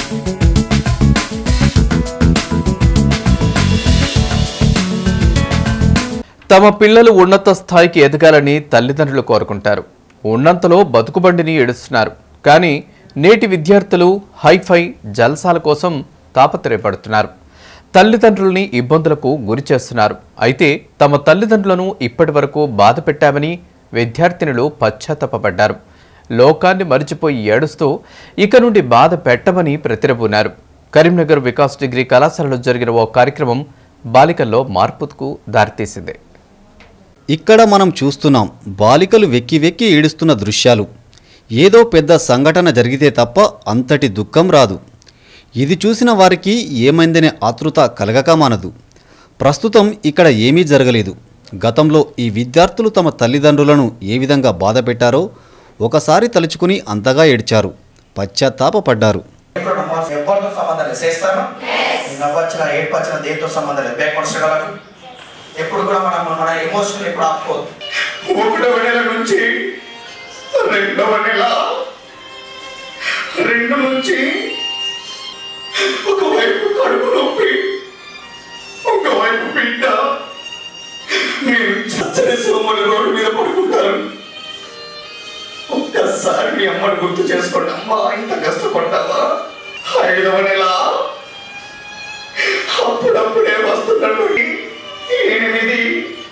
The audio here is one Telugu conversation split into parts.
తమ పిల్లలు ఉన్నత స్థాయికి ఎదగాలని తల్లిదండ్రులు కోరుకుంటారు ఉన్నంతలో బతుకుబండిని ఏడుస్తున్నారు కానీ నేటి విద్యార్థులు హైఫై జల్సాల కోసం తాపత్రయపడుతున్నారు తల్లిదండ్రుల్ని ఇబ్బందులకు గురి చేస్తున్నారు అయితే తమ తల్లిదండ్రులను ఇప్పటి వరకు బాధ పెట్టామని విద్యార్థినులు పశ్చాత్తాపడ్డారు లోకాన్ని మరిచిపోయి ఏడుస్తూ ఇక నుండి బాధ పెట్టమని ప్రతిరబూనారు కరీంనగర్ వికాస్ డిగ్రీ కళాశాలలో జరిగిన ఓ కార్యక్రమం బాలికల్లో మార్పుకు దారితీసింది ఇక్కడ మనం చూస్తున్నాం బాలికలు వెక్కి వెక్కి ఏడుస్తున్న దృశ్యాలు ఏదో పెద్ద సంఘటన జరిగితే తప్ప అంతటి దుఃఖం రాదు ఇది చూసిన వారికి ఏమైందనే ఆతృత కలగక మానదు ప్రస్తుతం ఇక్కడ ఏమీ జరగలేదు గతంలో ఈ విద్యార్థులు తమ తల్లిదండ్రులను ఏ విధంగా బాధ పెట్టారో ఒకసారి తలుచుకుని అంతగా ఏడ్చారు పశ్చాత్తాపపడ్డారు ఇప్పుడు ఎవరితో సంబంధం లేదు చేస్తాను నవ్వచ్చిన ఏడుపు వచ్చిన దేంతో సంబంధం లేదు బ్యాక్వర్డ్ స్టడలకు ఎప్పుడు కూడా మనం మన ఎమోషన్ ఎప్పుడు ఆపుకోదు ఒకటవ నెల నుంచి రెండవ నెల రెండు నుంచి ఒకవైపు కడుపు నొప్పి ఒకవైపు బిడ్డ నేను చచ్చని సోమల రోడ్డు మీద పడుకుంటాను ఒక్కసారి మీ అమ్మని గుర్తు చేసుకోండి అమ్మా ఇంత కష్టపడ్డావా ఐదవ నెల అప్పుడప్పుడే వస్తున్నాడు ఎనిమిది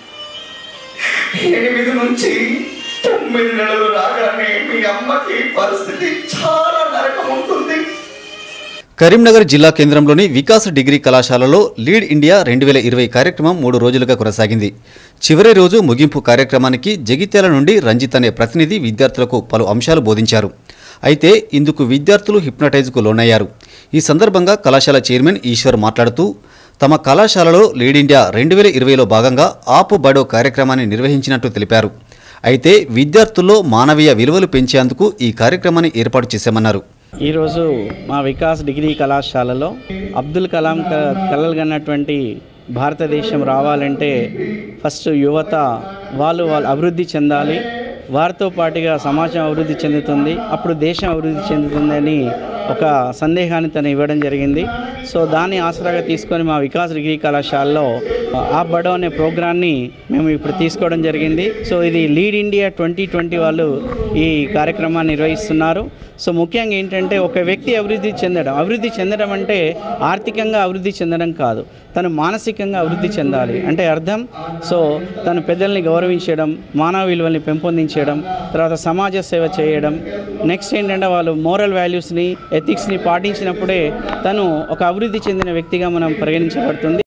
ఎనిమిది నుంచి తొమ్మిది నెలలు రాగానే మీ అమ్మకి పరిస్థితి చాలా నరకం ఉంటుంది కరీంనగర్ జిల్లా కేంద్రంలోని వికాస్ డిగ్రీ కళాశాలలో లీడ్ ఇండియా రెండు వేల ఇరవై కార్యక్రమం మూడు రోజులుగా కొనసాగింది చివరి రోజు ముగింపు కార్యక్రమానికి జగిత్యాల నుండి రంజిత్ అనే ప్రతినిధి విద్యార్థులకు పలు అంశాలు బోధించారు అయితే ఇందుకు విద్యార్థులు హిప్నటైజ్కు లోనయ్యారు ఈ సందర్భంగా కళాశాల చైర్మన్ ఈశ్వర్ మాట్లాడుతూ తమ కళాశాలలో లీడ్ ఇండియా రెండు వేల ఇరవైలో భాగంగా ఆపు బడో కార్యక్రమాన్ని నిర్వహించినట్టు తెలిపారు అయితే విద్యార్థుల్లో మానవీయ విలువలు పెంచేందుకు ఈ కార్యక్రమాన్ని ఏర్పాటు చేశామన్నారు ఈరోజు మా వికాస్ డిగ్రీ కళాశాలలో అబ్దుల్ కలాం క కలలు కన్నటువంటి భారతదేశం రావాలంటే ఫస్ట్ యువత వాళ్ళు వాళ్ళు అభివృద్ధి చెందాలి వారితో పాటుగా సమాజం అభివృద్ధి చెందుతుంది అప్పుడు దేశం అభివృద్ధి చెందుతుందని ఒక సందేహాన్ని తను ఇవ్వడం జరిగింది సో దాన్ని ఆసరాగా తీసుకొని మా వికాస్ డిగ్రీ కళాశాలలో ఆ బడో అనే ప్రోగ్రాన్ని మేము ఇప్పుడు తీసుకోవడం జరిగింది సో ఇది లీడ్ ఇండియా ట్వంటీ ట్వంటీ వాళ్ళు ఈ కార్యక్రమాన్ని నిర్వహిస్తున్నారు సో ముఖ్యంగా ఏంటంటే ఒక వ్యక్తి అభివృద్ధి చెందడం అభివృద్ధి చెందడం అంటే ఆర్థికంగా అభివృద్ధి చెందడం కాదు తను మానసికంగా అభివృద్ధి చెందాలి అంటే అర్థం సో తను పెద్దల్ని గౌరవించడం మానవ విలువల్ని పెంపొందించడం తర్వాత సమాజ సేవ చేయడం నెక్స్ట్ ఏంటంటే వాళ్ళు మోరల్ వాల్యూస్ని ఎథిక్స్ని పాటించినప్పుడే తను ఒక అభివృద్ధి చెందిన వ్యక్తిగా మనం పరిగణించబడుతుంది